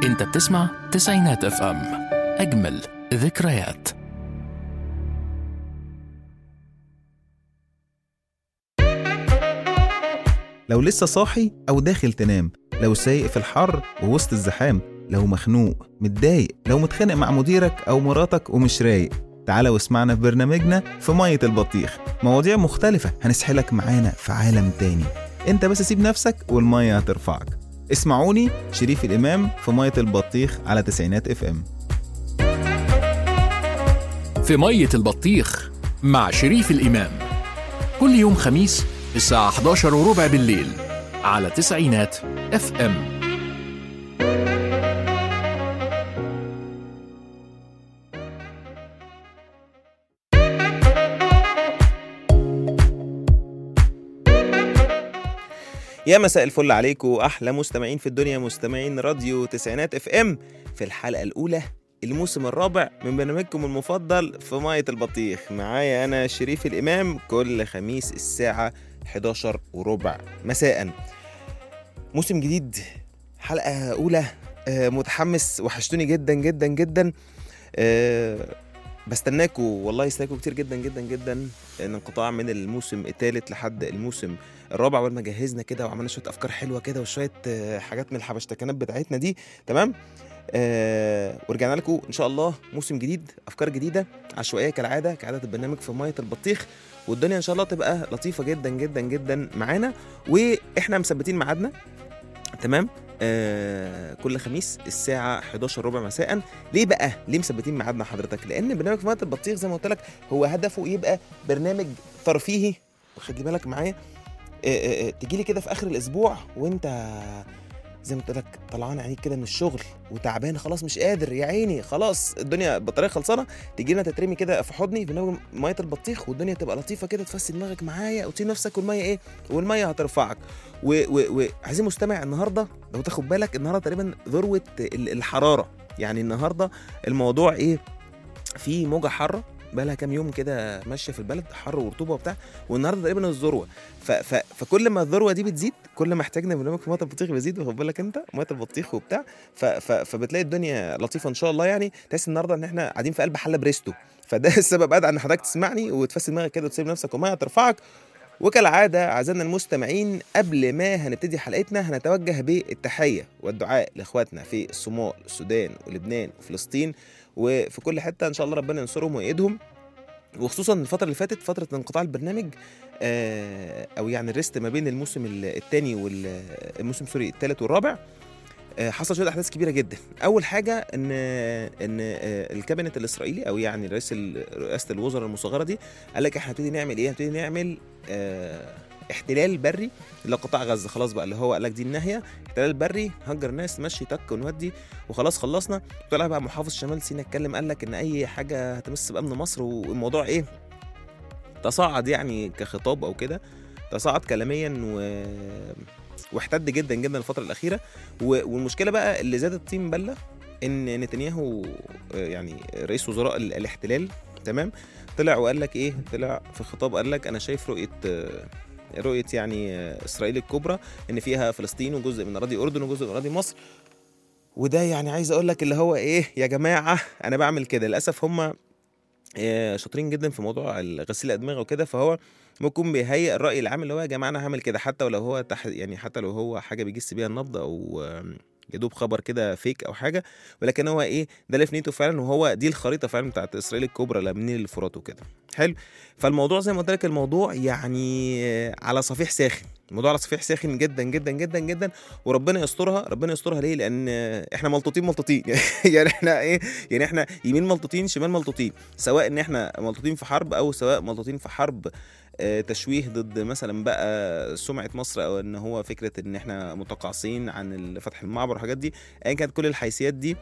انت بتسمع تسعينات اف ام اجمل ذكريات لو لسه صاحي أو داخل تنام لو سايق في الحر ووسط الزحام لو مخنوق متضايق لو متخانق مع مديرك أو مراتك ومش رايق تعالى واسمعنا في برنامجنا في مية البطيخ مواضيع مختلفة هنسحلك معانا في عالم تاني انت بس سيب نفسك والمية هترفعك اسمعوني شريف الإمام في مية البطيخ على تسعينات اف ام في مية البطيخ مع شريف الإمام كل يوم خميس الساعة 11 وربع بالليل على تسعينات اف ام يا مساء الفل عليكم احلى مستمعين في الدنيا مستمعين راديو تسعينات اف ام في الحلقه الاولى الموسم الرابع من برنامجكم المفضل في مية البطيخ معايا انا شريف الامام كل خميس الساعه 11 وربع مساء موسم جديد حلقه اولى آه، متحمس وحشتوني جدا جدا جدا آه، بستناكوا والله استناكوا كتير جدا جدا جدا انقطاع من الموسم الثالث لحد الموسم الرابع اول ما جهزنا كده وعملنا شويه افكار حلوه كده وشويه آه، حاجات من الحبشتكنات بتاعتنا دي تمام آه ورجعنا لكم ان شاء الله موسم جديد افكار جديده عشوائيه كالعاده كعاده البرنامج في ميه البطيخ والدنيا ان شاء الله تبقى لطيفه جدا جدا جدا معانا واحنا مثبتين ميعادنا تمام آه كل خميس الساعة 11 ربع مساء ليه بقى؟ ليه مثبتين ميعادنا حضرتك؟ لأن برنامج في مية البطيخ زي ما قلت لك هو هدفه يبقى برنامج ترفيهي واخد لي بالك معايا تجي لي كده في اخر الاسبوع وانت زي ما قلت لك طلعان عينيك كده من الشغل وتعبان خلاص مش قادر يا عيني خلاص الدنيا البطاريه خلصانه تيجي لنا تترمي كده في حضني في ميه البطيخ والدنيا تبقى لطيفه كده تفسي دماغك معايا وتسيب نفسك والميه ايه والميه هترفعك وعايزين مستمع النهارده لو تاخد بالك النهارده تقريبا ذروه ال- الحراره يعني النهارده الموضوع ايه في موجه حاره بقالها كام يوم كده ماشيه في البلد حر ورطوبه وبتاع والنهارده تقريبا الذروه ف... ف... فكل ما الذروه دي بتزيد كل ما احتاجنا برنامج في ميه البطيخ بيزيد واخد بالك انت ميه البطيخ وبتاع ف... ف... فبتلاقي الدنيا لطيفه ان شاء الله يعني تحس النهارده ان احنا قاعدين في قلب حله بريستو فده السبب ادعى ان حضرتك تسمعني وتفسي دماغك كده وتسيب نفسك وميه ترفعك وكالعاده اعزائنا المستمعين قبل ما هنبتدي حلقتنا هنتوجه بالتحيه والدعاء لاخواتنا في الصومال السودان ولبنان وفلسطين وفي كل حته ان شاء الله ربنا ينصرهم ويأيدهم وخصوصا الفتره اللي فاتت فتره انقطاع البرنامج آه، او يعني الريست ما بين الموسم الثاني والموسم سوري الثالث والرابع آه، حصل شويه احداث كبيره جدا اول حاجه ان ان آه، الكابينت الاسرائيلي او يعني رئيس ال- رئاسه الوزراء المصغره دي قال لك احنا هنبتدي نعمل ايه هنبتدي نعمل آه، احتلال بري لقطاع غزه خلاص بقى اللي هو قال لك دي الناحيه احتلال بري هجر ناس مشي تك ونودي وخلاص خلصنا طلع بقى محافظ شمال سيناء اتكلم قال لك ان اي حاجه هتمس بامن مصر والموضوع ايه تصاعد يعني كخطاب او كده تصاعد كلاميا و... واحتد جدا جدا الفتره الاخيره و... والمشكله بقى اللي زادت طين بله ان نتنياهو آه، يعني رئيس وزراء ال... الاحتلال تمام طلع وقال لك ايه طلع في خطاب قال لك انا شايف رؤيه آه، رؤيه يعني آه، اسرائيل الكبرى ان فيها فلسطين وجزء من اراضي الاردن وجزء من اراضي مصر وده يعني عايز اقول لك اللي هو ايه يا جماعه انا بعمل كده للاسف هم شاطرين جدا في موضوع غسيل الادمغه وكده فهو ممكن بيهيئ الراي العام اللي هو يا جماعه انا هعمل كده حتى ولو هو تح يعني حتى لو هو حاجه بيجس بيها النبض او آم، يا دوب خبر كده فيك او حاجه ولكن هو ايه ده اللي في نيته فعلا وهو دي الخريطه فعلا بتاعت اسرائيل الكبرى لا من الفرات وكده حلو فالموضوع زي ما قلت لك الموضوع يعني آه، على صفيح ساخن الموضوع على صفيح ساخن جدا جدا جدا جدا وربنا يسترها ربنا يسترها ليه لان آه، احنا ملطوطين ملطوطين يعني احنا ايه يعني احنا يمين ملطوطين شمال ملطوطين سواء ان احنا ملطوطين في حرب او سواء ملطوطين في حرب آه، تشويه ضد مثلا بقى سمعه مصر او ان هو فكره ان احنا متقاعسين عن فتح المعبر والحاجات دي ايا كانت كل الحيثيات دي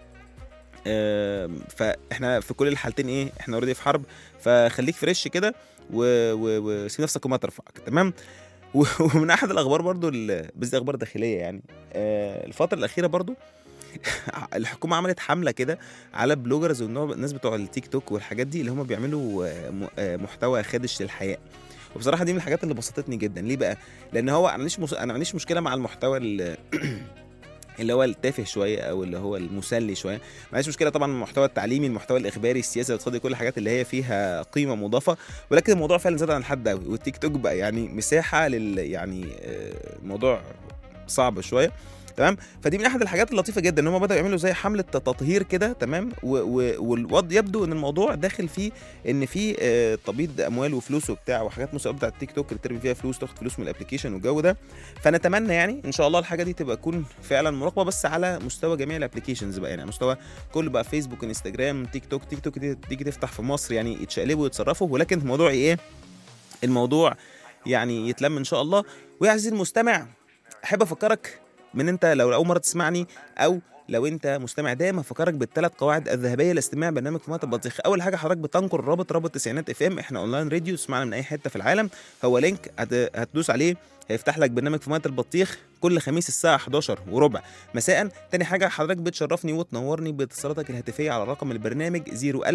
آم، فاحنا في كل الحالتين ايه احنا اوريدي في حرب فخليك فريش كده و- و- وسيب نفسك وما ترفعك تمام و- ومن احد الاخبار برضو ال- بس دي اخبار داخليه يعني آه، الفتره الاخيره برضو الحكومه عملت حمله كده على بلوجرز والناس بتوع التيك توك والحاجات دي اللي هم بيعملوا آه، م- آه، محتوى خادش للحياه وبصراحه دي من الحاجات اللي بسطتني جدا ليه بقى لان هو انا مش مس... انا ما عنديش مشكله مع المحتوى ال- اللي هو التافه شويه او اللي هو المسلي شويه معلش مشكله طبعا المحتوى التعليمي المحتوى الاخباري السياسي الاقتصادي كل الحاجات اللي هي فيها قيمه مضافه ولكن الموضوع فعلا زاد عن الحد قوي والتيك توك بقى يعني مساحه لل يعني آه، موضوع صعب شويه تمام فدي من احد الحاجات اللطيفه جدا ان هم بداوا يعملوا زي حمله تطهير كده تمام و- و- والوضع يبدو ان الموضوع داخل فيه ان في آه، تبييض اموال وفلوس وبتاع وحاجات مسابقه بتاعت التيك توك اللي ترمي فيها فلوس تاخد فلوس من الابلكيشن والجو ده فنتمنى يعني ان شاء الله الحاجه دي تبقى تكون فعلا مراقبه بس على مستوى جميع الابلكيشنز بقى يعني على مستوى كل بقى فيسبوك انستجرام تيك توك تيك توك دي تيجي تفتح في مصر يعني يتشقلبوا ويتصرفوا ولكن الموضوع ايه الموضوع يعني يتلم ان شاء الله ويا عزيزي المستمع احب افكرك من انت لو اول مره تسمعني او لو انت مستمع دايما افكرك بالثلاث قواعد الذهبيه لاستماع برنامج في مات البطيخ اول حاجه حضرتك بتنقر رابط رابط تسعينات اف ام احنا اونلاين راديو تسمعنا من اي حته في العالم هو لينك هت- هتدوس عليه هيفتح لك برنامج في مات البطيخ كل خميس الساعه 11 وربع مساء تاني حاجه حضرتك بتشرفني وتنورني باتصالاتك الهاتفيه على رقم البرنامج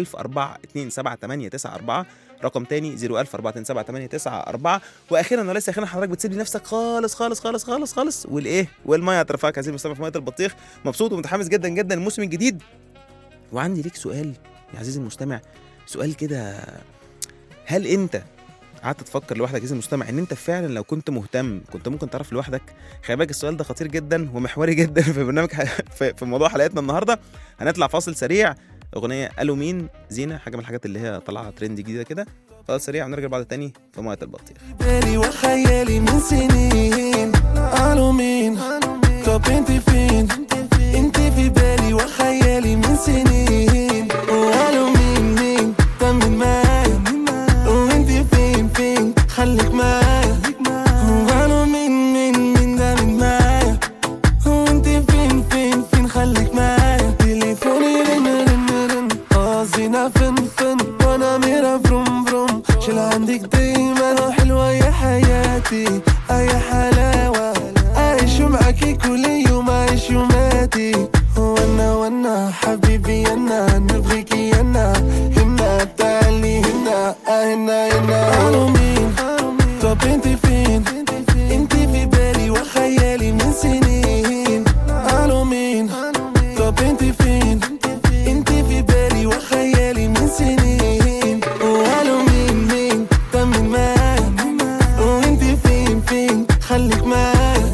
010427894 رقم تاني 010427894 واخيرا وليس اخيرا حضرتك بتسيب لي نفسك خالص خالص خالص خالص خالص والايه والميه هترفعك عزيزي المستمع في ميه البطيخ مبسوط ومتحمس جدا جدا الموسم الجديد وعندي ليك سؤال يا عزيزي المستمع سؤال كده هل انت قعدت تفكر لوحدك يا عزيزي المستمع ان انت فعلا لو كنت مهتم كنت ممكن تعرف لوحدك خلي بالك السؤال ده خطير جدا ومحوري جدا في برنامج ح... في... في موضوع حلقتنا النهارده هنطلع فاصل سريع اغنيه قالوا مين زينه حاجه من الحاجات اللي هي طالعه ترند جديده كده فاصل سريع ونرجع بعد تاني في ميه البطيخ بالي وخيالي من سنين قالوا مين طب انت فين انت في بالي وخيالي من سنين وقالوا مين مين طمن معايا وانت فين فين خليك معايا وقالوا مين مين مين ده من معايا وانت فين فين فين خليك معايا تليفوني رن رن رن قاصينا فن فن وانا ميرا فروم فروم شيل عندك دايما حلوة يا حياتي اي حلاوة اعيش معاكي كل يوم اعيش يوماتي وانا وانا حبيبي انا نبغيكي انا هنا تعالي هنا هنا هنا قالوا مين طب انت فين انت في بالي وخيالي من سنين قالوا مين طب انت فين انت في بالي وخيالي من سنين وقالوا مين مين طمن معايا وانت فين فين خليك معايا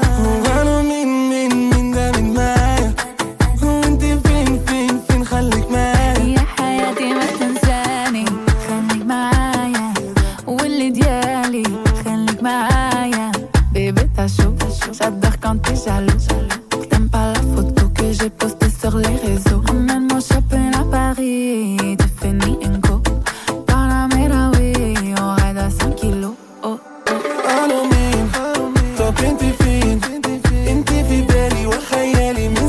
وقالوا مين مين مين ده من معايا وانت فين فين فين خليك معايا يا حياتي ما تنساني خليك معايا واللي ديالي خليك معايا Bébé t'as chaud, j'adore quand t'es jaloux T'aimes pas la photo que j'ai postée sur les réseaux Emmène-moi shopping à Paris, Tiffany Co Panamera, oui, on ride à 5 kilos oh, oh. قالوا مين طب انت فين انت في بالي وخيالي من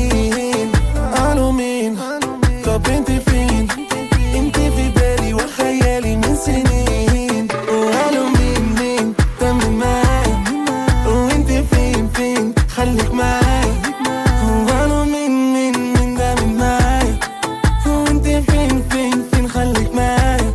سنين قالوا مين طب انت فين انت في بالي وخيالي من سنين وقالوا مين مين طمن معايا وانت فين فين خليك معايا وقالوا مين مين مين ده من معايا وانت فين فين فين خليك معايا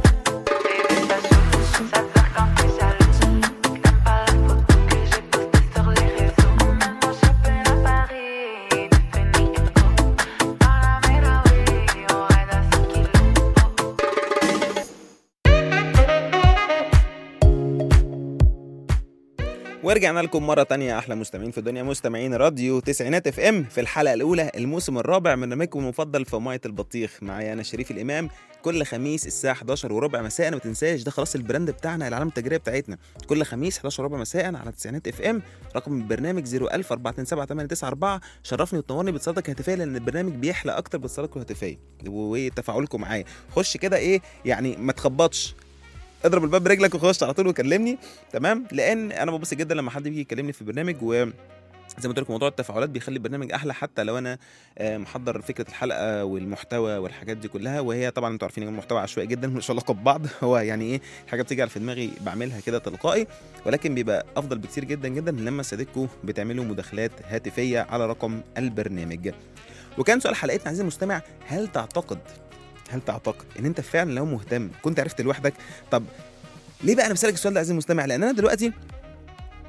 ورجعنا لكم مرة تانية أحلى مستمعين في الدنيا مستمعين راديو تسعينات اف ام في الحلقة الأولى الموسم الرابع من برنامجكم المفضل في مية البطيخ معايا أنا شريف الإمام كل خميس الساعة 11 وربع مساء ما تنساش ده خلاص البراند بتاعنا العلامة التجارية بتاعتنا كل خميس 11 وربع مساء على تسعينات اف ام رقم البرنامج 01000 شرفني وتنورني باتصالاتك الهاتفية لأن البرنامج بيحلى أكتر باتصالاتكم الهاتفية وتفاعلكم معايا خش كده إيه يعني ما تخبطش اضرب الباب برجلك وخش على طول وكلمني تمام لان انا ببص جدا لما حد بيجي يكلمني في برنامج و زي ما قلت لكم موضوع التفاعلات بيخلي البرنامج احلى حتى لو انا آه، محضر فكره الحلقه والمحتوى والحاجات دي كلها وهي طبعا انتوا عارفين ان المحتوى عشوائي جدا مش علاقه ببعض هو يعني ايه حاجه بتيجي على في دماغي بعملها كده تلقائي ولكن بيبقى افضل بكتير جدا جدا لما سيادتكم بتعملوا مداخلات هاتفيه على رقم البرنامج وكان سؤال حلقتنا عزيزي المستمع هل تعتقد هل تعتقد ان انت فعلا لو مهتم كنت عرفت لوحدك طب ليه بقى انا بسالك السؤال ده عزيزي المستمع لان انا دلوقتي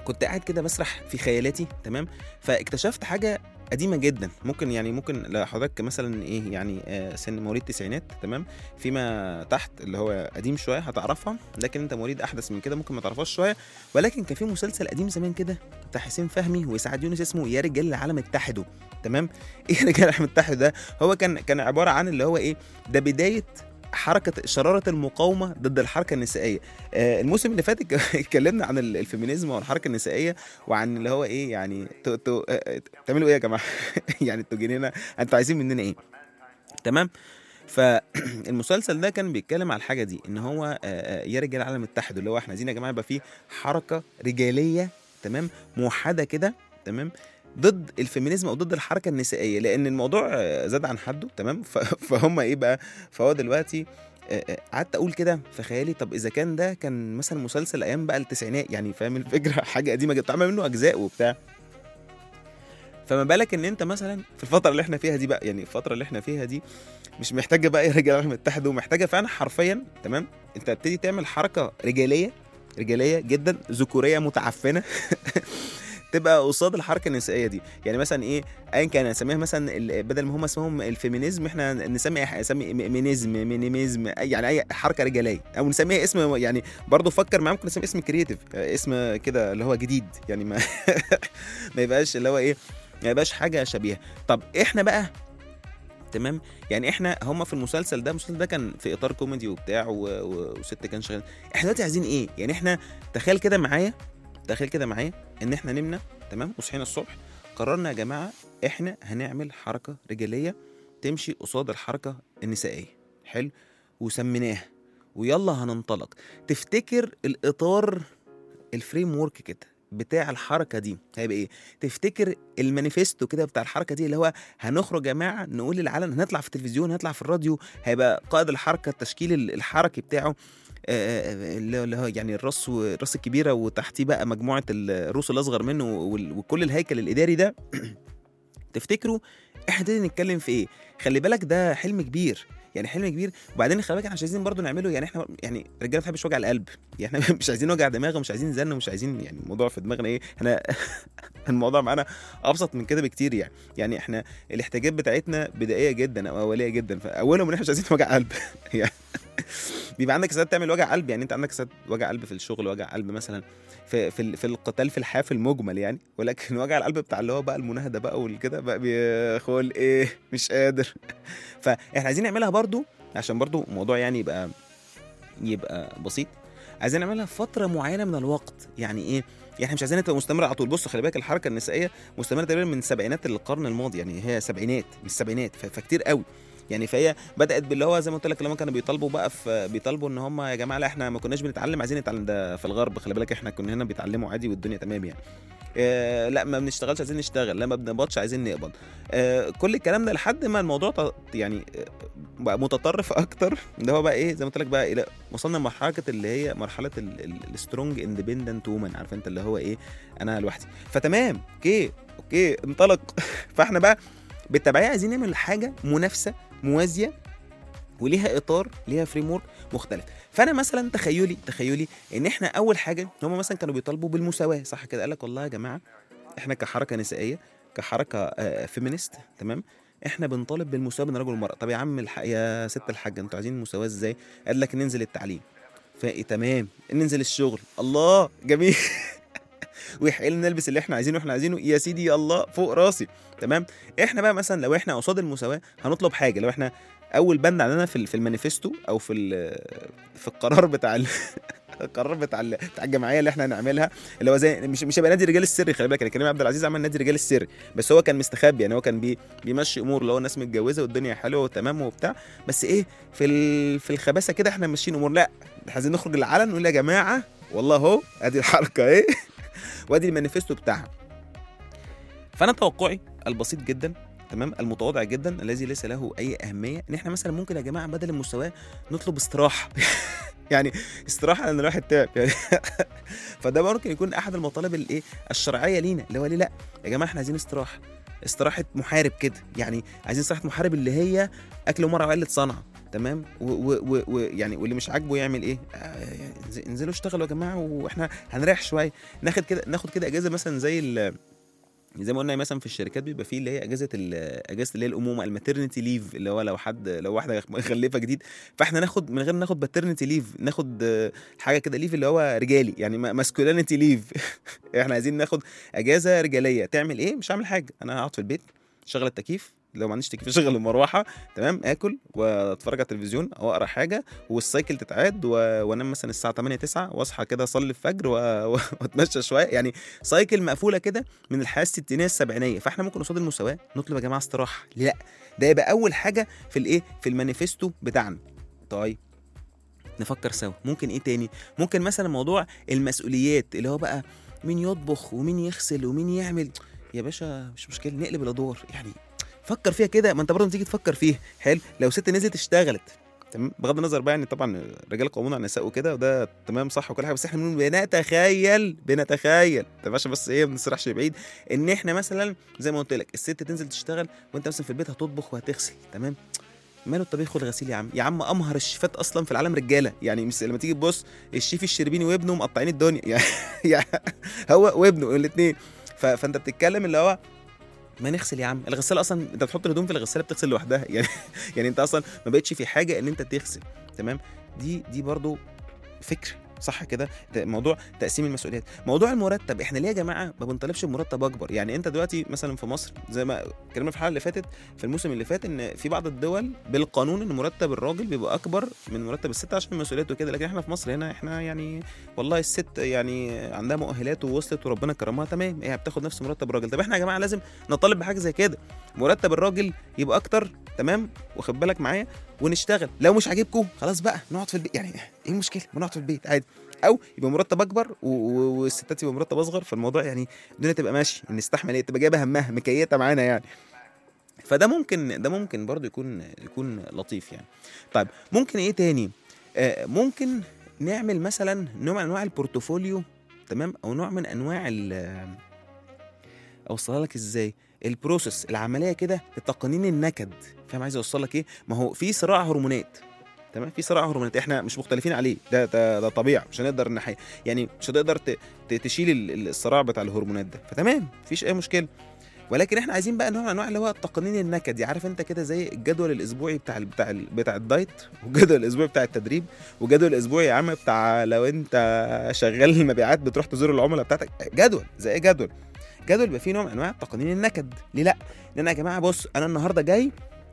كنت قاعد كده بسرح في خيالاتي تمام فاكتشفت حاجه قديمه جدا ممكن يعني ممكن لو حضرتك مثلا ايه يعني آه، سن مواليد التسعينات تمام فيما تحت اللي هو قديم شويه هتعرفها لكن انت مواليد احدث من كده ممكن ما تعرفهاش شويه ولكن كان في مسلسل قديم زمان كده بتاع حسين فهمي وسعد يونس اسمه يا رجال العالم اتحدوا تمام ايه يا رجال العالم اتحدوا ده هو كان كان عباره عن اللي هو ايه ده بدايه حركة شرارة المقاومة ضد الحركة النسائية آه الموسم اللي فات اتك- اتكلمنا عن ال- الفيمينيزم والحركة النسائية وعن اللي هو ايه يعني تو تو آه، تعملوا ايه يا جماعة يعني انتوا جايين انتوا عايزين مننا ايه تمام فالمسلسل ده كان بيتكلم على الحاجه دي ان هو آه، آه، يا رجال العالم اتحدوا اللي هو احنا عايزين يا جماعه يبقى فيه حركه رجاليه تمام موحده كده تمام ضد الفيمينيزم او ضد الحركه النسائيه لان الموضوع آه، زاد عن حده تمام ف- فهم ايه بقى فهو دلوقتي آه، آه، قعدت اقول كده في خيالي طب اذا كان ده كان مثلا مسلسل ايام بقى التسعينات يعني فاهم الفكره حاجه قديمه جدا عمل منه اجزاء وبتاع فما بالك ان انت مثلا في الفتره اللي احنا فيها دي بقى يعني الفتره اللي احنا فيها دي مش محتاجه بقى يا رجال العالم اتحدوا محتاجه فعلا حرفيا تمام انت بتبتدي تعمل حركه رجاليه رجاليه جدا ذكوريه متعفنه تبقى قصاد الحركه النسائيه دي يعني مثلا ايه ايا كان نسميها مثلا ال- بدل ما هم اسمهم الفيمينيزم احنا نسمي أي- نسمي مينيزم مينيميزم أي- يعني اي حركه رجاليه او نسميها اسم يعني برضه فكر معايا ممكن نسمي اسم كرييتيف اسم كده اللي هو جديد يعني ما ما يبقاش اللي هو ايه ما يبقاش حاجه شبيهه طب احنا بقى تمام يعني احنا هم في المسلسل ده المسلسل ده كان في اطار كوميدي وبتاع و... و... وست كان شغال احنا دلوقتي عايزين ايه يعني احنا تخيل كده معايا تخيل كده معايا ان احنا نمنا تمام وصحينا الصبح قررنا يا جماعه احنا هنعمل حركه رجاليه تمشي قصاد الحركه النسائيه حلو وسميناها ويلا هننطلق تفتكر الاطار الفريم ورك كده بتاع الحركه دي هيبقى ايه تفتكر المانيفستو كده بتاع الحركه دي اللي هو هنخرج يا جماعه نقول للعالم هنطلع في التلفزيون هنطلع في الراديو هيبقى قائد الحركه التشكيل ال- الحركي بتاعه آه، اللي اللي هو يعني الراس الراس الكبيره وتحتيه بقى مجموعه الروس الاصغر منه وال- وكل الهيكل الاداري ده تفتكروا احنا ابتدينا نتكلم في ايه خلي بالك ده حلم كبير يعني حلم كبير وبعدين خلي بالك احنا مش عايزين برضه نعمله يعني احنا يعني الرجاله ما بتحبش وجع القلب يعني احنا مش عايزين وجع دماغ ومش عايزين زن ومش عايزين يعني الموضوع في دماغنا ايه احنا الموضوع معانا ابسط من كده بكتير يعني يعني احنا الاحتياجات بتاعتنا بدائيه جدا او اوليه جدا فاولهم ان احنا مش عايزين وجع قلب يعني بيبقى عندك ساعات تعمل وجع قلب يعني انت عندك ساعات وجع قلب في الشغل وجع قلب مثلا في في, ال- في القتال في الحياه في المجمل يعني ولكن وجع القلب بتاع اللي هو بقى المناهده بقى والكده بقى بيخول ايه مش قادر فاحنا عايزين نعملها برضو عشان برضو الموضوع يعني يبقى يبقى بسيط عايزين نعملها في فتره معينه من الوقت يعني ايه يعني احنا مش عايزينها تبقى مستمره على طول بصوا خلي بالك الحركه النسائيه مستمره تقريبا من سبعينات القرن الماضي يعني هي سبعينات مش سبعينات ف- فكتير قوي يعني فهي بدات باللي هو زي ما قلت لك لما كانوا بيطالبوا بقى في بيطالبوا ان هم يا جماعه لا احنا ما كناش بنتعلم عايزين نتعلم ده في الغرب خلي بالك احنا كنا هنا بيتعلموا عادي والدنيا تمام يعني آه لا ما بنشتغلش عايزين نشتغل لا ما بنقبضش عايزين نقبض آه كل الكلام ده لحد ما الموضوع ت- يعني آه، بقى متطرف اكتر اللي هو بقى ايه زي ما قلت لك بقى الى وصلنا لمرحله اللي هي مرحله السترونج اندبندنت وومن عارف انت اللي هو ايه انا لوحدي فتمام اوكي اوكي انطلق فاحنا بقى بالتبعيه عايزين نعمل حاجه منافسه موازيه وليها اطار ليها فريم ورك مختلف فانا مثلا تخيلي تخيلي ان احنا اول حاجه هم مثلا كانوا بيطالبوا بالمساواه صح كده قال لك والله يا جماعه احنا كحركه نسائيه كحركه آه، فيمينيست تمام احنا بنطالب بالمساواه بين الرجل والمراه طب يا عم الح... يا ست الحاجه انتوا عايزين المساواه ازاي قال لك ننزل التعليم فتمام ننزل الشغل الله جميل ويحقل نلبس اللي احنا عايزينه احنا عايزينه يا سيدي يا الله فوق راسي تمام احنا بقى مثلا لو احنا قصاد المساواه هنطلب حاجه لو احنا اول بند عندنا في ال- في المانيفستو او في ال- في القرار بتاع ال- القرار بتاع ال- بتاع الجمعيه اللي احنا هنعملها اللي هو زي مش مش هيبقى نادي الرجال السري خلي بالك يعني كريم عبد العزيز عمل نادي الرجال السري بس هو كان مستخبي يعني هو كان بي بيمشي امور اللي هو الناس متجوزه والدنيا حلوه وتمام وبتاع بس ايه في ال... في الخباثه كده احنا ماشيين امور لا احنا عايزين نخرج للعلن نقول يا جماعه والله اهو ادي الحركه ايه وادي المانيفستو بتاعها فانا توقعي البسيط جدا تمام المتواضع جدا الذي ليس له اي اهميه ان احنا مثلا ممكن يا جماعه بدل المساواه نطلب استراحه يعني استراحه لان الواحد تعب يعني فده ممكن يكون احد المطالب الايه الشرعيه لينا اللي هو ليه لا يا جماعه احنا عايزين استراحه استراحه محارب كده يعني عايزين استراحه محارب اللي هي اكل ومرعى وقله صنعه تمام ويعني واللي مش عاجبه يعمل ايه آه يعني انز- انزلوا اشتغلوا يا جماعه واحنا هنريح شويه ناخد كده ناخد كده اجازه مثلا زي ال زي ما قلنا مثلا في الشركات بيبقى فيه اللي هي اجازه ال- اجازه اللي هي الامومه الماترنتي ليف اللي هو لو حد لو واحده مخلفه جديد فاحنا ناخد من غير ناخد باترنتي ليف ناخد آه، حاجه كده ليف اللي هو رجالي يعني ماسكولينيتي ليف احنا عايزين ناخد اجازه رجاليه تعمل ايه مش هعمل حاجه انا هقعد في البيت شغل التكييف لو ما عنديش تكييف اشغل المروحه تمام اكل واتفرج على التلفزيون او اقرا حاجه والسايكل تتعاد و... وانام مثلا الساعه 8 9 واصحى كده اصلي الفجر و... و- واتمشى شويه يعني سايكل مقفوله كده من الحياه الستينيه السبعينيه فاحنا ممكن قصاد المساواه نطلب يا جماعه استراحه ليه لا ده يبقى اول حاجه في الايه في المانيفستو بتاعنا طيب نفكر سوا ممكن ايه تاني ممكن مثلا موضوع المسؤوليات اللي هو بقى مين يطبخ ومين يغسل ومين يعمل يا باشا مش مشكله نقلب الادوار يعني فكر فيها كده ما انت برضه تيجي تفكر فيه حلو لو ست نزلت اشتغلت تمام بغض النظر بقى يعني طبعا الرجال قوامون على النساء وكده وده تمام صح وكل حاجه بس احنا بنقول بنتخيل بنتخيل طب عشان بس ايه ما نسرحش بعيد ان احنا مثلا زي ما قلت لك الست تنزل تشتغل وانت مثلا في البيت هتطبخ وهتغسل تمام ماله الطبيخ والغسيل يا عم يا عم امهر الشيفات اصلا في العالم رجاله يعني مش لما تيجي تبص الشيف الشربيني وابنه مقطعين الدنيا يعني, يعني هو وابنه الاثنين فانت بتتكلم اللي هو ما نغسل يا عم الغساله اصلا انت بتحط الهدوم في الغساله بتغسل لوحدها يعني يعني انت اصلا ما بقتش في حاجه ان انت تغسل تمام دي دي برضو فكر صح كده ده موضوع تقسيم المسؤوليات موضوع المرتب احنا ليه يا جماعه ما بنطالبش بمرتب اكبر يعني انت دلوقتي مثلا في مصر زي ما اتكلمنا في الحلقه اللي فاتت في الموسم اللي فات ان في بعض الدول بالقانون ان مرتب الراجل بيبقى اكبر من مرتب الست عشان المسؤوليات وكده لكن احنا في مصر هنا احنا يعني والله الست يعني عندها مؤهلات ووصلت وربنا كرمها تمام هي بتاخد نفس مرتب الراجل طب احنا يا جماعه لازم نطالب بحاجه زي كده مرتب الراجل يبقى اكتر تمام واخد بالك معايا ونشتغل لو مش عاجبكم خلاص بقى نقعد في البيت يعني ايه المشكله ما نقعد في البيت عادي او يبقى مرتب اكبر و- و- والستات يبقى مرتب اصغر فالموضوع يعني الدنيا تبقى ماشي نستحمل ايه تبقى جايبه همها مكيته معانا يعني فده ممكن ده ممكن برضو يكون يكون لطيف يعني طيب ممكن ايه تاني آه ممكن نعمل مثلا نوع من انواع البورتفوليو تمام او نوع من انواع ال اوصلها لك ازاي البروسيس العمليه كده لتقنين النكد فاهم عايز اوصل لك ايه ما هو في صراع هرمونات تمام في صراع هرمونات احنا مش مختلفين عليه ده ده, ده طبيعي مش هنقدر نحي يعني مش هتقدر ت- ت- تشيل ال- ال- الصراع بتاع الهرمونات ده فتمام مفيش اي مشكله ولكن احنا عايزين بقى نوع من انواع اللي هو تقنين النكد عارف انت كده زي الجدول الاسبوعي بتاع ال بتاع ال بتاع الدايت والجدول الاسبوعي بتاع التدريب وجدول الاسبوعي يا عم بتاع لو انت شغال المبيعات بتروح تزور العملاء بتاعتك جدول زي ايه جدول جدول يبقى فيه نوع من انواع تقنين النكد ليه لا لان يا جماعه بص انا النهارده جاي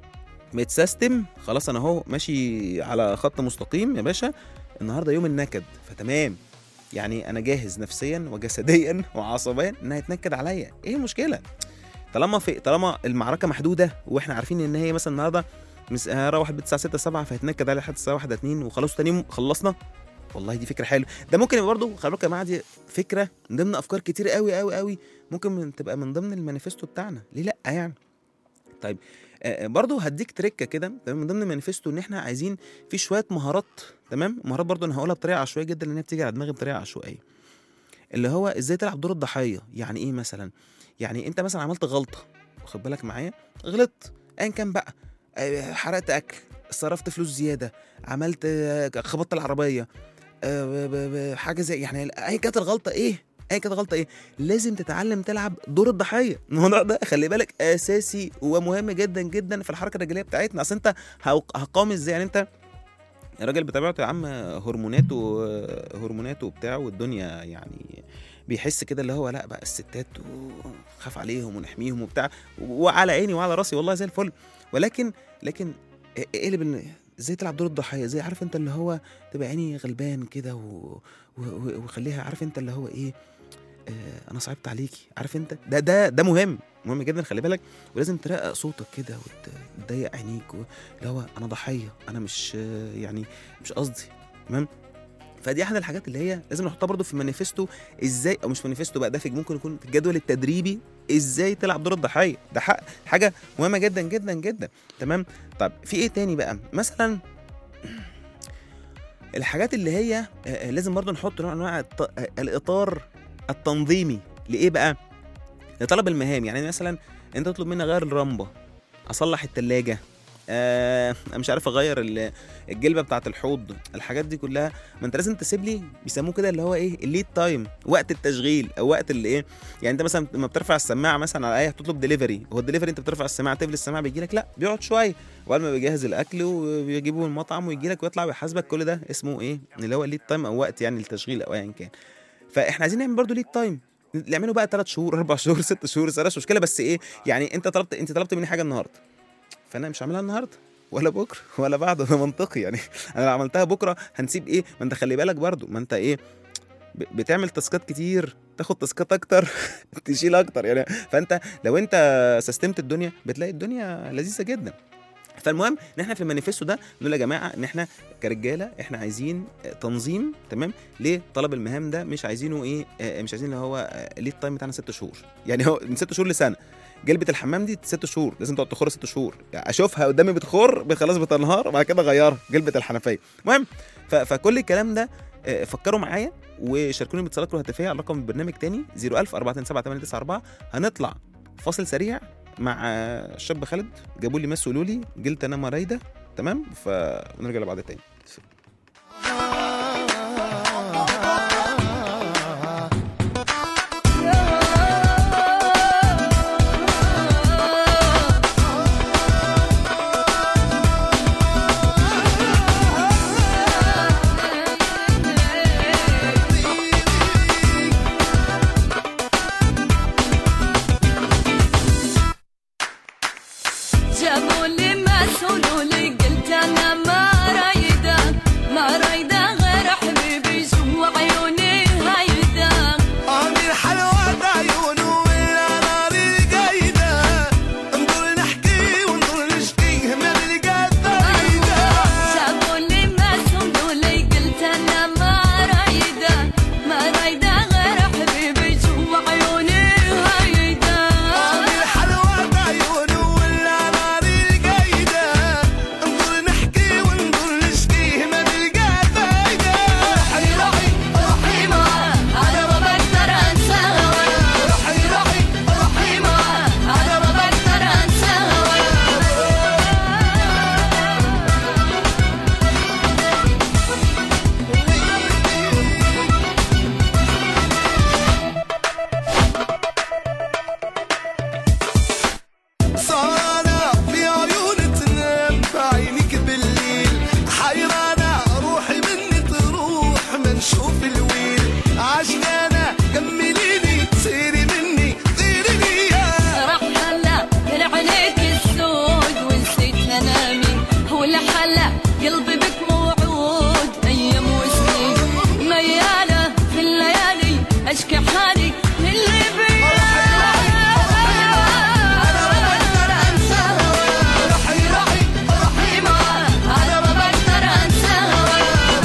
متسيستم خلاص انا اهو ماشي على خط مستقيم يا باشا النهارده يوم النكد فتمام يعني انا جاهز نفسيا وجسديا وعصبيا انها يتنكد عليا ايه المشكله طالما في طالما المعركه محدوده واحنا عارفين ان هي مثلا النهارده مس- هروح البيت الساعه 6 7 فهيتنكد عليا لحد الساعه 1 2 وخلاص تاني يوم خلصنا والله دي فكره حلوه ده ممكن يبقى برضه خلي بالكم يا جماعه دي فكره من ضمن افكار كتير قوي قوي قوي ممكن من تبقى من ضمن المانيفستو بتاعنا ليه لا يعني طيب آه، برضه هديك تريكه كده تمام من ضمن المانيفستو ان احنا عايزين في شويه مهارات تمام مهارات برضه انا هقولها بطريقه عشوائيه جدا لان هي بتيجي على دماغي بطريقه عشوائيه اللي هو ازاي تلعب دور الضحيه يعني ايه مثلا يعني انت مثلا عملت غلطه واخد بالك معايا غلطت ايا كان بقى آه، حرقت اكل صرفت فلوس زياده عملت آه، خبطت العربيه آه، ب- ب- ب- حاجه زي يعني ايا كانت الغلطه ايه ايا كانت الغلطه ايه لازم تتعلم تلعب دور الضحيه الموضوع ده خلي بالك اساسي ومهم جدا جدا في الحركه الرجاليه بتاعتنا اصل انت هوق- هقام ازاي يعني انت الراجل بطبيعته يا عم هرموناته هرموناته وبتاع والدنيا يعني بيحس كده اللي هو لا بقى الستات خاف عليهم ونحميهم وبتاع وعلى عيني وعلى راسي والله زي الفل ولكن لكن ايه اللي بن... ازاي تلعب دور الضحيه زي عارف انت اللي هو تبقى عيني غلبان كده و... و... و- وخليها عارف انت اللي هو ايه آه انا صعبت عليكي عارف انت ده ده ده مهم مهم جدا خلي بالك ولازم ترقق صوتك كده وتضيق عينيك و- اللي هو انا ضحيه انا مش آه، يعني مش قصدي تمام فدي احد الحاجات اللي هي لازم نحطها برضو في المانيفستو ازاي او مش مانيفستو بقى ده في ممكن يكون في الجدول التدريبي ازاي تلعب دور الضحيه ده حق حاجه مهمه جدا جدا جدا تمام طب في ايه تاني بقى مثلا الحاجات اللي هي آه، آه، لازم برضو نحط نوع من انواع الط- آه، الاطار التنظيمي لايه بقى لطلب المهام يعني مثلا انت تطلب مني اغير اللمبه اصلح التلاجة آه أنا مش عارف اغير ال- الجلبه بتاعه الحوض الحاجات دي كلها ما انت لازم تسيب لي بيسموه كده اللي هو ايه الليد تايم وقت التشغيل او وقت اللي ايه يعني انت مثلا لما بترفع السماعه مثلا على ايه هتطلب دليفري هو الدليفري انت بترفع السماعه تقفل السماعه بيجي لك لا بيقعد شويه وقبل ما بيجهز الاكل وبيجيبه من المطعم ويجي لك ويطلع ويحاسبك كل ده اسمه ايه اللي هو الليد تايم او وقت يعني التشغيل او ايا كان فاحنا عايزين نعمل برضو ليد تايم نعمله بقى 3 شهور 4 شهور 6 شهور مش مشكله بس ايه يعني انت طلبت انت طلبت مني حاجه النهارده فانا مش هعملها النهارده ولا بكره ولا بعده ده منطقي يعني انا لو عملتها بكره هنسيب ايه ما انت خلي بالك برضو ما انت ايه ب- بتعمل تاسكات كتير تاخد تاسكات اكتر تشيل اكتر يعني فانت لو انت سستمت الدنيا بتلاقي الدنيا لذيذه جدا فالمهم ان احنا في المانيفستو ده نقول يا جماعه ان احنا كرجاله احنا عايزين تنظيم تمام لطلب المهام ده مش عايزينه ايه آه، مش عايزين اللي هو ليه التايم بتاعنا ست شهور يعني هو من ست شهور لسنه جلبة الحمام دي ست شهور لازم تقعد تخر ست شهور يعني اشوفها قدامي بتخر خلاص بتنهار وبعد كده اغيرها جلبة الحنفيه المهم ف- فكل الكلام ده آه، فكروا معايا وشاركوني باتصالاتكم الهاتفيه على رقم البرنامج تاني 01000 427 هنطلع فاصل سريع مع آه، الشاب خالد جابوا لي مس وقالوا لي جلت انا رايده تمام فنرجع لبعض تاني جابوا لي مسؤولوا لي قلت انا ما رايده ما رايده غير حبيبي جوا عيوني هيدا عامل حلوة عيونه ولا ناري قايدة نضل نحكي ونضل نشكي ما نلقى فايدة جابوا لي مسؤولوا لي قلت انا ما رايده ما رايده غير حبيبي جوا عيوني هيدا عامل حلوة عيونه ولا ناري قايدة نضل نحكي ونضل نشكي ما نلقى فايدة روحي روحي روحي معاه انا ما بقدر انسى هواك روحي روحي روحي معاه انا ما بقدر انسى هواك سهرانة في عيون تنام بعينك بالليل حيرانة روحي مني تروح ما نشوف الويل عشقانة كمليني سيري مني طيري يا راح هلا من عينيك السود ونسيت انامي ولا حلا قلبي بك موعود ايام وسنين ميالة في الليالي اشكي حالي للي بيا انا ما بقدر انسى هواك روحي روحي روحي معاه انا ما بقدر انسى هواك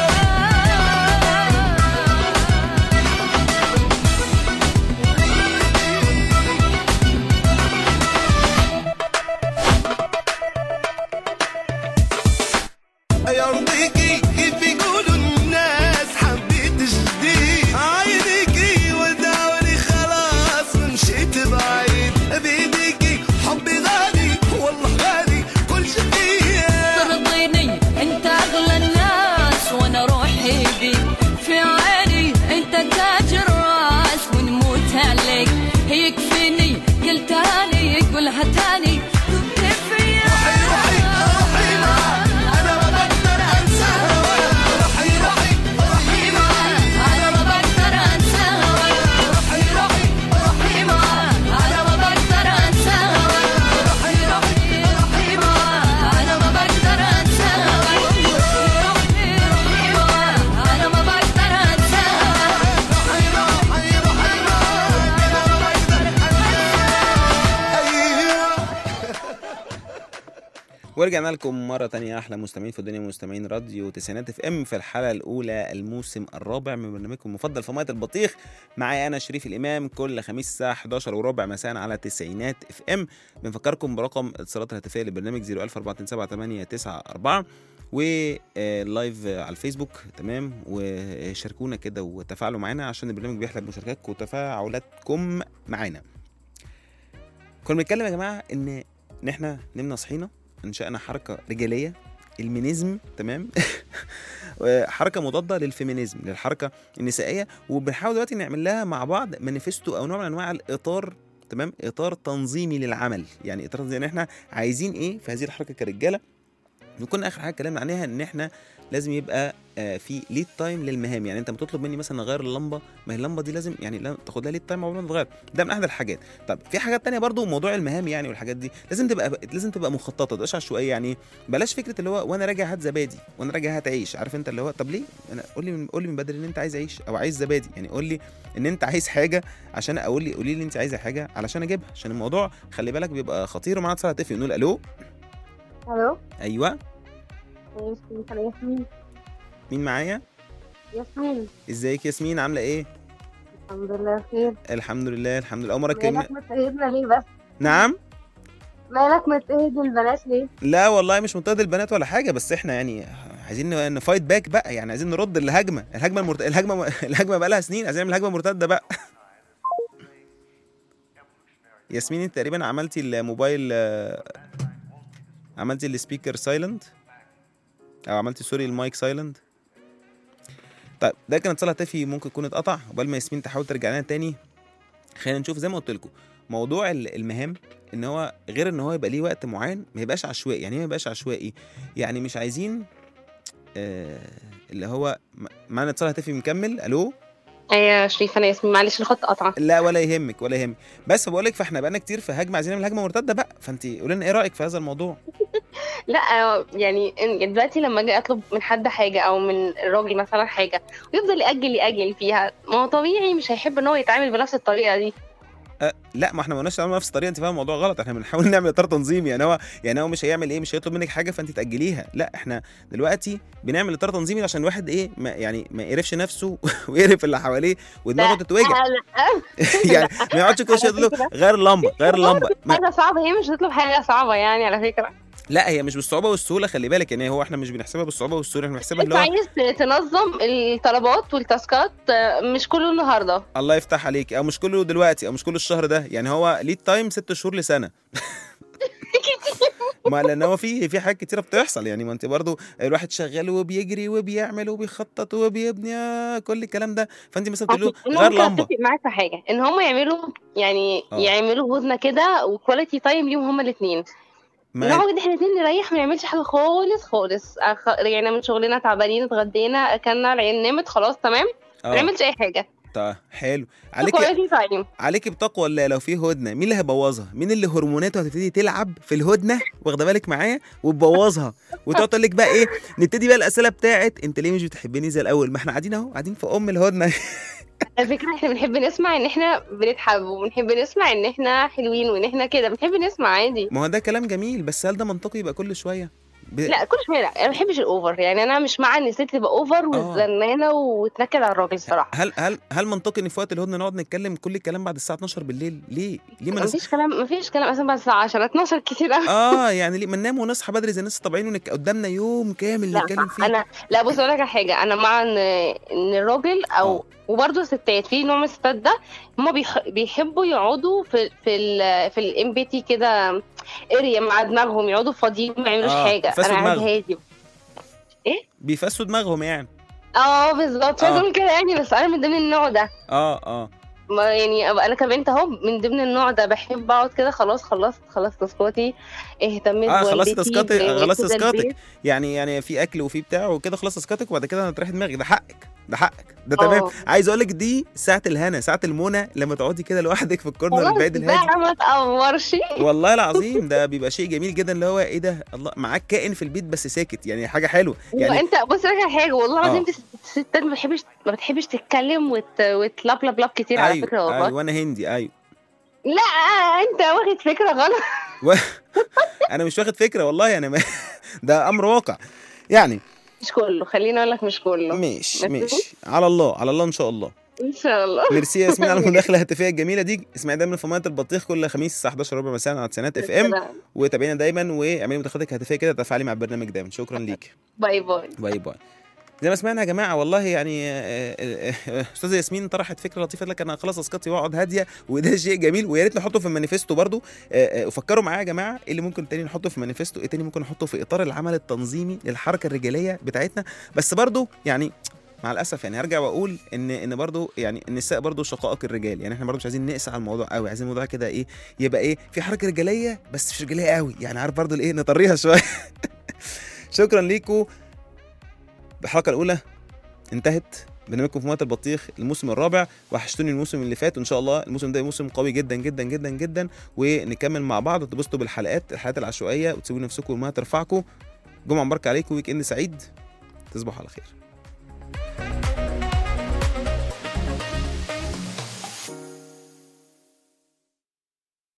يرضيكي كيف يقولوا الناس حبيت جديد عينيكي وداوني خلاص مشيت بعيد بيديكي حبي غالي والله غالي كل شي فيا ترضيني انت اغلى الناس وانا روحي بيك في عيني انت تاج الراس ونموت عليك يكفيني قلتها لي قولها تاني كفاية روحي روحي معاه انا ما بقدر انسى هواك روحي روحي روحي معاه انا ما بقدر انسى هواك روحي روحي روحي معاه انا ما بقدر انسى هواك روحي روحي روحي معاه انا ما بقدر انسى هواك روحي روحي معاه انا ما بقدر انسى هواك روحي روحي روحي معاه انا ما بقدر انسى ايوه ورجعنا لكم مرة تانية أحلى مستمعين في الدنيا مستمعين راديو تسعينات اف ام في الحلقة الأولى الموسم الرابع من برنامجكم المفضل في مية البطيخ معايا أنا شريف الإمام كل خميس الساعة 11 وربع مساء على تسعينات اف ام بنفكركم برقم الاتصالات الهاتفية للبرنامج 01427 ولايف على الفيسبوك تمام وشاركونا كده وتفاعلوا معانا عشان البرنامج بيحلى بمشاركاتكم وتفاعلاتكم معانا كنا بنتكلم يا جماعة إن إن إحنا نمنا صحينا انشانا حركه رجاليه المينيزم تمام حركه مضاده للفيمينيزم للحركه النسائيه وبنحاول دلوقتي نعمل لها مع بعض مانيفستو او نوع من انواع الاطار تمام اطار تنظيمي للعمل يعني اطار تنظيمي يعني احنا عايزين ايه في هذه الحركه كرجاله وكنا اخر حاجه اتكلمنا عليها ان احنا لازم يبقى آه، في ليد تايم للمهام يعني انت بتطلب مني مثلا اغير اللمبه ما هي اللمبه دي لازم يعني لا- تاخد لها ليد تايم قبل ما تتغير ده من احد الحاجات طب في حاجات تانية برضو موضوع المهام يعني والحاجات دي لازم تبقى لازم تبقى مخططه ما تبقاش عشوائيه يعني بلاش فكره اللي هو وانا راجع هات زبادي وانا راجع هات عيش عارف انت اللي هو طب ليه انا قول لي من قول لي من بدري ان انت عايز عيش او عايز زبادي يعني قول لي ان انت عايز حاجه عشان اقول لي قولي لي انت عايزه حاجه علشان اجيبها عشان الموضوع خلي بالك بيبقى خطير ومعانا اتصال هتفق نقول الو الو ايوه ياسمين انا ياسمين مين معايا ياسمين ازيك ياسمين عامله ايه الحمد لله بخير الحمد لله الحمد لله اول مره اتكلم مالك متأهدنا ليه بس نعم مالك متأهد البنات ليه لا والله مش منتقد البنات ولا حاجه بس احنا يعني عايزين نفايت باك بقى يعني عايزين نرد الهجمه الهجمه المرت... الهجمه الهجمه بقى لها سنين عايزين نعمل هجمه مرتده بقى ياسمين انت تقريبا عملتي الموبايل آه، عملتي السبيكر سايلنت او عملتي سوري المايك سايلنت طيب ده كان اتصال هاتفي ممكن يكون اتقطع قبل ما ياسمين تحاول ترجع لنا تاني خلينا نشوف زي ما قلت لكم موضوع ال- المهام ان هو غير ان هو يبقى ليه وقت معين ما يبقاش عشوائي يعني ايه ما يبقاش عشوائي يعني مش عايزين آه اللي هو م- معانا اتصال هاتفي مكمل الو ايوه شريف انا ياسمين معلش الخط قطع لا ولا يهمك ولا يهمك بس بقول لك فاحنا بقالنا كتير في هجمه عايزين نعمل هجمه مرتده بقى فانت قولي لنا ايه رايك في هذا الموضوع لا يعني إن- دلوقتي لما اجي اطلب من حد حاجه او من الراجل مثلا حاجه ويفضل ياجل ياجل فيها ما هو طبيعي مش هيحب ان هو يتعامل بنفس الطريقه دي أه لا ما احنا ما قلناش نعمل نفس الطريقه انت فاهم الموضوع غلط احنا بنحاول نعمل اطار تنظيمي يعني هو يعني هو مش هيعمل ايه مش هيطلب منك حاجه فانت تاجليها لا احنا دلوقتي بنعمل اطار تنظيمي عشان الواحد ايه ما يعني ما يقرفش نفسه ويقرف اللي حواليه ودماغه لا، تتوجع لا يعني ما يقعدش كل شويه يقول له غير اللمبه غير اللمبه ما حاجه صعبه هي مش هتطلب حاجه صعبه يعني على فكره لا هي مش بالصعوبه والسهوله خلي بالك يعني هو احنا مش بنحسبها بالصعوبه والسهوله احنا بنحسبها انت اللي هو عايز تنظم الطلبات والتاسكات آه، مش كله النهارده الله يفتح عليك او مش كله دلوقتي او مش كل الشهر ده يعني هو ليد تايم ست شهور لسنه ما لان هو في في حاجات كتيره بتحصل يعني ما انت برضو الواحد شغال وبيجري وبيعمل وبيخطط وبيبني آه، كل الكلام ده فانت مثلا تقول له إن غير ممكن لمبه اتفق معاك في حاجه ان هم يعملوا يعني آه. يعملوا هدنه كده وكواليتي تايم ليهم هم الاثنين ما نقعد احنا الاثنين نريح ما نعملش حاجه خالص خالص أخ- رجعنا من شغلنا تعبانين اتغدينا اكلنا العيال نامت خلاص تمام ما اه نعملش اي حاجه طيب حلو عليك كواليتي تايم عليك بتقوى الله لو في هدنه مين اللي هيبوظها مين اللي هرموناته هتبتدي تلعب في الهدنه واخده بالك معايا وتبوظها وتقعد تقول لك بقى ايه نبتدي بقى الاسئله بتاعت انت ليه مش بتحبني زي الاول ما احنا قاعدين اهو قاعدين في ام الهدنه على فكره احنا بنحب نسمع ان احنا بنتحب وبنحب نسمع ان احنا حلوين وان احنا كده بنحب نسمع عادي ما هو ده كلام جميل بس هل ده منطقي يبقى كل شويه ب... لا كل شويه لا انا ما بحبش الاوفر يعني انا مش مع ان الست تبقى اوفر وزنانه وتنكد على الراجل الصراحه هل هل هل منطقي ان في وقت الهدنه نقعد نتكلم كل الكلام بعد الساعه 12 بالليل ليه ليه ما ما نس... فيش كلام ما فيش كلام اصلا بعد الساعه 10 12 كتير قوي اه يعني ليه ما ننام ونصحى بدري زي الناس الطبيعيين ونك... قدامنا يوم كامل لا نتكلم فيه انا لا بص اقول لك على حاجه انا مع ان ان الراجل او آه. وبرضه الستات في نوع من الستات ده هم بيح... بيحبوا يقعدوا في في ال في الام بي تي كده اريا مع دماغهم يقعدوا فاضيين ما يعملوش آه، حاجه فاسوا انا قاعد دماغهم. هادي بيفسوا دماغهم يعني اه بالظبط مش عايزة آه. اقول كده يعني بس انا من ضمن النوع ده اه اه ما يعني أبقى انا كبنت اهو من ضمن النوع ده بحب اقعد كده خلاص خلصت خلصت تاسكاتي اهتميت اه خلصت بوالدتي، تاسكاتك بنيت خلصت كده تاسكاتك البيت. يعني يعني في اكل وفي بتاع وكده خلاص تاسكاتك وبعد كده هتريح دماغك ده حقك ده حقك ده آه. تمام عايز اقول لك دي ساعه الهنا ساعه المنى لما تقعدي كده لوحدك في الكورنر خلاص البعيد الهادي بقى ما تقورش والله العظيم ده بيبقى شيء جميل جدا اللي هو ايه ده الله معاك كائن في البيت بس ساكت يعني حاجه حلوه يعني وانت بص لك على حاجه والله آه. العظيم في ستات ما بتحبش ما بتحبش تتكلم وت... وتلبلب كتير على فكره ايوه والله ايوه وانا هندي ايوه لا انت واخد فكره غلط و... انا مش واخد فكره والله انا ما... ده امر واقع يعني مش كله خليني اقول لك مش كله ماشي ماشي. ماشي على الله على الله ان شاء الله ان شاء الله ميرسي يا ياسمين على المداخله الهاتفيه الجميله دي اسمعي دايما في ميه البطيخ كل خميس الساعه 11 ربع مساء على تسعينات اف ام وتابعينا دايما واعملي مداخلتك الهاتفيه كده تفاعلي مع البرنامج دايما شكرا ليك باي باي باي باي زي ما سمعنا يا جماعه والله يعني آه، آه، آه، استاذه ياسمين طرحت فكره لطيفه قالت لك انا خلاص اسقطي واقعد هاديه وده شيء جميل ويا ريت نحطه في المانيفستو برضو آه، آه، وفكروا معايا يا جماعه ايه اللي ممكن تاني نحطه في المانيفستو ايه تاني ممكن نحطه في اطار العمل التنظيمي للحركه الرجاليه بتاعتنا بس برضو يعني مع الاسف يعني هرجع واقول ان ان برضو يعني النساء برضو شقائق الرجال يعني احنا برضو مش عايزين نقسى على الموضوع قوي عايزين الموضوع كده ايه يبقى ايه في حركه رجاليه بس مش رجاليه قوي يعني عارف برضو الايه نطريها شويه شكرا ليكم الحلقه الاولى انتهت برنامجكم في ميه البطيخ الموسم الرابع وحشتوني الموسم اللي فات وان شاء الله الموسم ده موسم قوي جدا جدا جدا جدا ونكمل مع بعض وتبسطوا بالحلقات الحلقات العشوائيه وتسيبوا نفسكم والميه ترفعكم جمعه مباركه عليكم ويك اند سعيد تصبحوا على خير